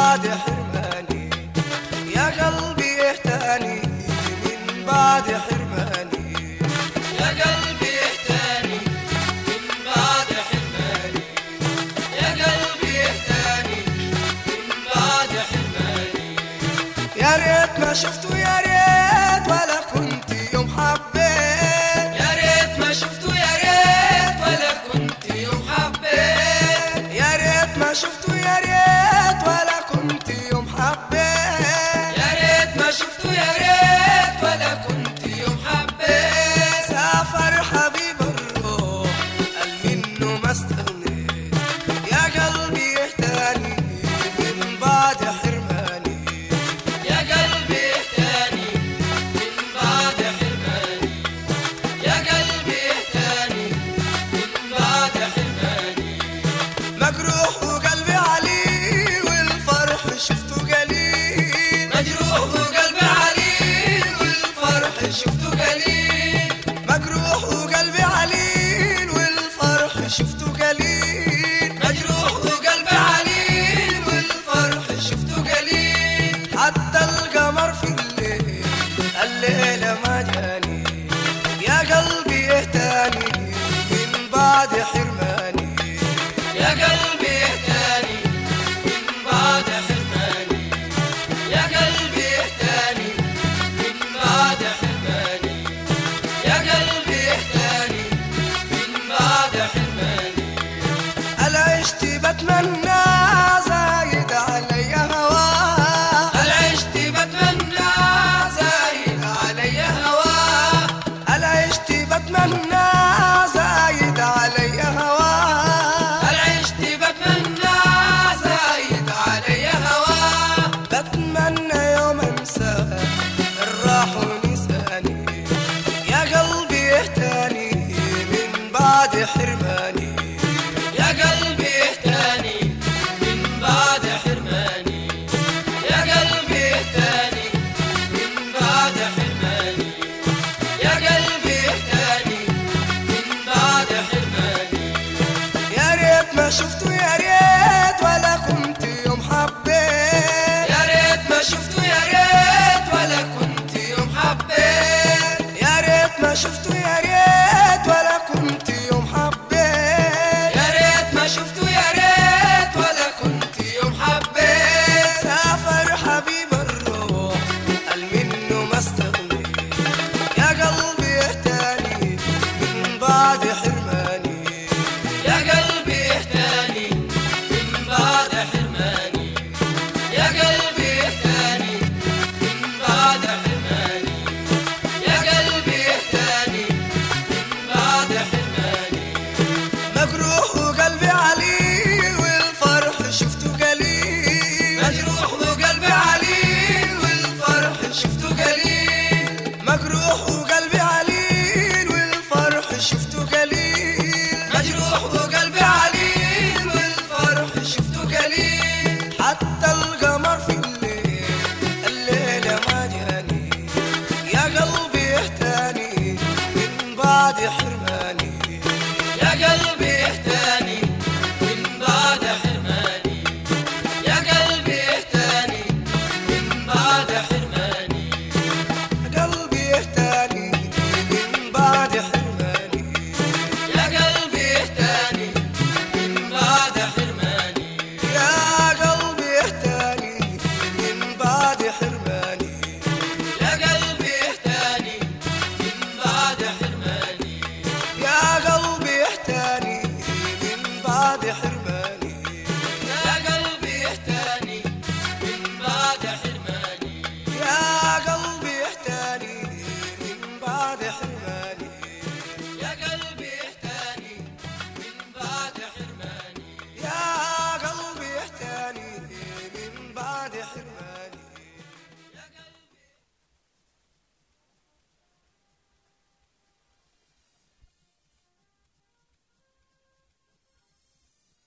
بعد حرماني يا قلبي اهتاني من بعد حرماني يا قلبي اهتاني من بعد حرماني يا قلبي اهتاني من بعد حرماني يا ريت ما شفته يا ريت ولا كنت يوم حبيت يا ريت ما شفته يا ريت ولا كنت يوم حبيت يا ريت ما شفته يا ريت ولا كنت يوم حبيت يا ريت ما شفته يا ريت ولا كنت يوم حبيت سافر حبيب الروح قال منه ما استغنيت يا قلبي اهتاني من بعد حرماني يا قلبي اهتاني من بعد حرماني يا قلبي اهتاني من بعد حرماني مجروح وقلبي عليه والفرح شفته قليل مجروح وقلبي عليل والفرح شفته قليل مجروح وقلبي عليل والفرح شفته قليل مجروح وقلبي عليل والفرح شفته قليل حتى القمر في الليل الليلة ما جاني يا قلبي اهتاني من بعد حرماني يا قلبي اهتاني من بعد حرماني يا قلبي اهتاني من بعد حرماني يا قلبي اهتاني من بعد حرماني أنا عشت بتمنى